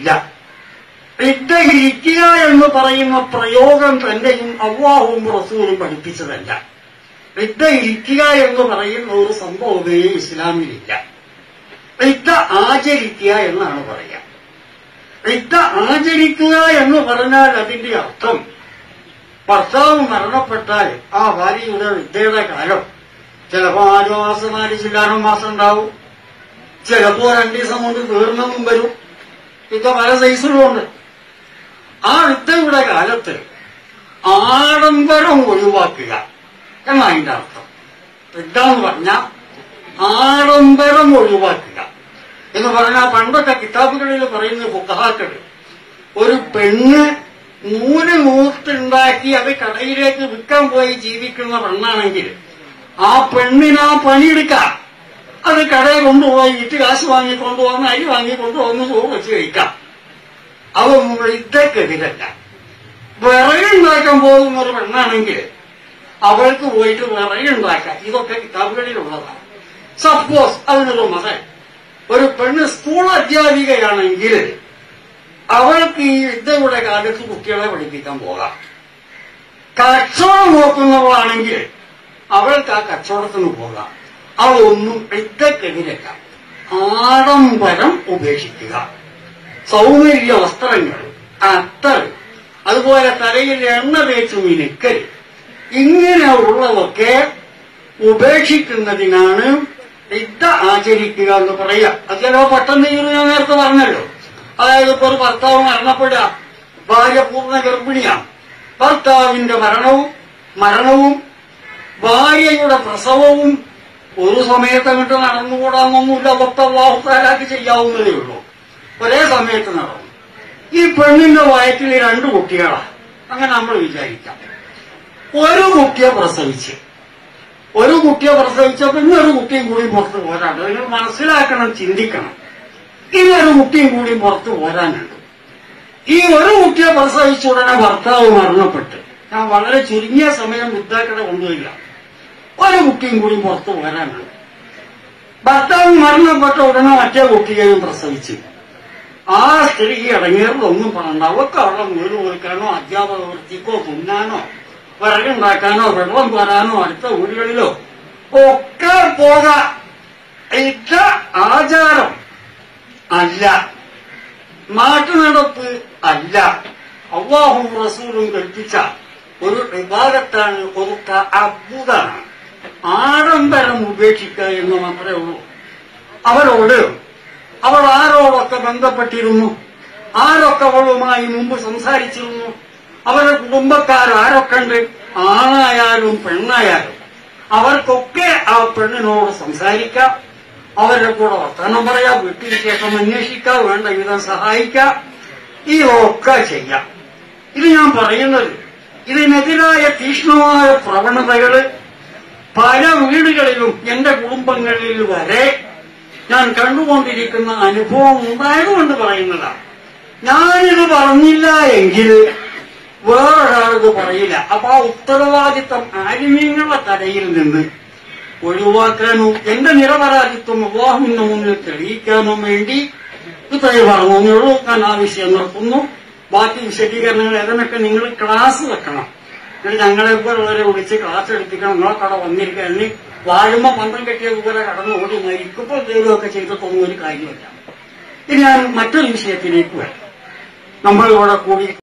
ഇല്ല ഇദ്ദ ഇരിക്കുക എന്ന് പറയുന്ന പ്രയോഗം തന്നെയും അള്ളാഹുവും റസൂലും പഠിപ്പിച്ചതല്ല ഇദ്ദ ഇരിക്കുക എന്ന് പറയുന്ന ഒരു സംഭവമേ ഇസ്ലാമിലില്ല ഇദ്ദ ആചരിക്കുക എന്നാണ് പറയുക ഇദ്ദ ആചരിക്കുക എന്ന് പറഞ്ഞാൽ അതിന്റെ അർത്ഥം ഭർത്താവ് മരണപ്പെട്ടാൽ ആ ഭാര്യയുടെ വിദ്യയുടെ കാലം ചിലപ്പോ ആറ് മാസം നാല് ചില്ലാനും മാസം ഉണ്ടാവും ചിലപ്പോ രണ്ടു ദിവസം കൊണ്ട് തീർന്നതും വരും ഇത് പല സൈസിലുമുണ്ട് ആ വിദ്യയുടെ കാലത്ത് ആഡംബരം ഒഴിവാക്കുക എന്നാ അതിന്റെ അർത്ഥം വിദ്യ എന്ന് പറഞ്ഞാൽ ആഡംബരം ഒഴിവാക്കുക എന്ന് പറഞ്ഞാൽ പണ്ടൊക്കെ കിതാബുകളിൽ പറയുന്ന ഫുക്കഹാക്കൾ ഒരു പെണ്ണ് നൂല് നൂത്തുണ്ടാക്കി അത് കടയിലേക്ക് വിൽക്കാൻ പോയി ജീവിക്കുന്ന പെണ്ണാണെങ്കിൽ ആ പെണ്ണിന് ആ പണിയെടുക്കാം അത് കടയിൽ കൊണ്ടുപോയി ഇട്ട് കാശ് വാങ്ങി കൊണ്ടുവന്ന് അരി വാങ്ങി കൊണ്ടുവന്ന് ചോറ് വെച്ച് കഴിക്കാം അവ ഇതൊക്കെതിരല്ല വിറകുണ്ടാക്കാൻ പോകുന്ന ഒരു പെണ്ണാണെങ്കിൽ അവൾക്ക് പോയിട്ട് വിറകുണ്ടാക്കാം ഇതൊക്കെ കിതാബുകളിലുള്ളതാണ് സപ്പോസ് അതിനൊരു മതം ഒരു പെണ്ണ് സ്കൂൾ അധ്യാപികയാണെങ്കിൽ അവൾക്ക് ഈ വിദ്യയുടെ കാലത്ത് കുട്ടികളെ പഠിപ്പിക്കാൻ പോകാം കച്ചവടം നോക്കുന്നവളാണെങ്കിൽ അവൾക്ക് ആ കച്ചവടത്തിന് പോകാം അവളൊന്നും വിദ്യക്കെതിരല്ല ആഡംബരം ഉപേക്ഷിക്കുക സൗന്ദര്യ വസ്ത്രങ്ങൾ അത്തർ അതുപോലെ തലയിൽ എണ്ണ തേച്ച് മിനുക്കൽ ഇങ്ങനെയുള്ളതൊക്കെ ഉപേക്ഷിക്കുന്നതിനാണ് വിദ്യ ആചരിക്കുക എന്ന് പറയുക അത് ചിലപ്പോ പെട്ടെന്ന് ഈ ഞാൻ നേരത്തെ പറഞ്ഞല്ലോ അതായത് ഇപ്പൊ ഒരു ഭർത്താവ് മരണപ്പെടുക ഭാര്യ പൂർണ്ണ ഗർഭിണിയാണ് ഭർത്താവിന്റെ മരണവും മരണവും ഭാര്യയുടെ പ്രസവവും ഒരു സമയത്ത് അങ്ങോട്ട് നടന്നുകൂടാന്നൊന്നുമില്ല അതൊക്കെ വാഹുത്താലാക്കി ചെയ്യാവുന്നതേ ഉള്ളൂ ഒരേ സമയത്ത് നടന്നു ഈ പെണ്ണിന്റെ വയറ്റിൽ രണ്ട് കുട്ടികളാ അങ്ങനെ നമ്മൾ വിചാരിക്കാം ഒരു കുട്ടിയെ പ്രസവിച്ച് ഒരു കുട്ടിയെ പ്രസവിച്ച പിന്നെ ഒരു കുട്ടിയും കൂടി പുറത്ത് പോരാണ്ട് നിങ്ങൾ മനസ്സിലാക്കണം ചിന്തിക്കണം ഇനി ഒരു കുട്ടിയും കൂടി പുറത്ത് പോരാനുണ്ട് ഈ ഒരു കുട്ടിയെ പ്രസവിച്ച ഉടനെ ഭർത്താവ് മരണപ്പെട്ട് ഞാൻ വളരെ ചുരുങ്ങിയ സമയം വൃദ്ധാക്കളെ കൊണ്ടുവരില്ല ഒരു കുട്ടിയും കൂടി പുറത്ത് പോരാനുണ്ട് ഭർത്താവ് മരണപ്പെട്ട ഉടനെ മറ്റേ കുട്ടിയെയും പ്രസവിച്ചു ആ സ്ത്രീ ഇറങ്ങിയതൊന്നും പറയണ്ട അവർക്ക് അവിടെ വീട് കൊടുക്കാനോ അധ്യാപക വൃത്തിക്കോ തുന്നാനോ വിറകുണ്ടാക്കാനോ വെള്ളം കോരാനോ അടുത്ത വീടുകളിലോ ഒക്കെ പോകാം ഇത് ആചാരം അല്ല നാട്ടുനടപ്പ് അല്ല അള്ളാഹും റസൂലും കൽപ്പിച്ച ഒരു വിഭാഗത്താണ് ഒരു അത്ഭുതമാണ് ആഡംബരം ഉപേക്ഷിക്കുക എന്ന് മാത്രമേ ഉള്ളൂ അവരോട് അവൾ ആരോടൊക്കെ ബന്ധപ്പെട്ടിരുന്നു ആരൊക്കെ അവളുമായി മുമ്പ് സംസാരിച്ചിരുന്നു അവരുടെ കുടുംബക്കാർ ആരൊക്കെ ഉണ്ട് ആണായാലും പെണ്ണായാലും അവർക്കൊക്കെ ആ പെണ്ണിനോട് സംസാരിക്കാം അവരുടെ കൂടെ വർത്തമാനം പറയാം വീട്ടിൽ ശേഷം അന്വേഷിക്കാം വേണ്ട വിധം സഹായിക്കാം ഇതൊക്കെ ചെയ്യാം ഇത് ഞാൻ പറയുന്നത് ഇതിനെതിരായ തീക്ഷ്ണമായ പ്രവണതകള് പല വീടുകളിലും എന്റെ കുടുംബങ്ങളിൽ വരെ ഞാൻ കണ്ടുകൊണ്ടിരിക്കുന്ന അനുഭവം ഉണ്ടായതുകൊണ്ട് പറയുന്നതാണ് ഞാനിത് പറഞ്ഞില്ല എങ്കിൽ വേറൊരാളിത് പറയില്ല അപ്പൊ ആ ഉത്തരവാദിത്തം ആലിമീങ്ങളുടെ തലയിൽ നിന്ന് ഒഴിവാക്കാനും എന്റെ നിരപരാധിത്വം വിവാഹമിന് മുന്നിൽ തെളിയിക്കാനും വേണ്ടി ഇത്രയും പറഞ്ഞുള്ളൂ ഞാൻ ആ വിഷയം നിർത്തുന്നു ബാക്കി വിശദീകരണങ്ങൾ ഏതെന്നൊക്കെ നിങ്ങൾ ക്ലാസ് വെക്കണം എന്നിട്ട് ഞങ്ങളെ പോലുള്ളവരെ വിളിച്ച് ക്ലാസ് എടുപ്പിക്കണം നിങ്ങളെ കട വന്നിരിക്കുക എന്ന് വാഴുമ്പോ പന്തം കെട്ടിയതുപോലെ കടന്നു ഓടി മരിക്കുമ്പോൾ എന്തെങ്കിലുമൊക്കെ ചെയ്തിട്ടൊന്നും ഒരു കാര്യമില്ല ഇനി ഞാൻ മറ്റൊരു വിഷയത്തിലേക്ക് വരാം നമ്മളിവിടെ കൂടി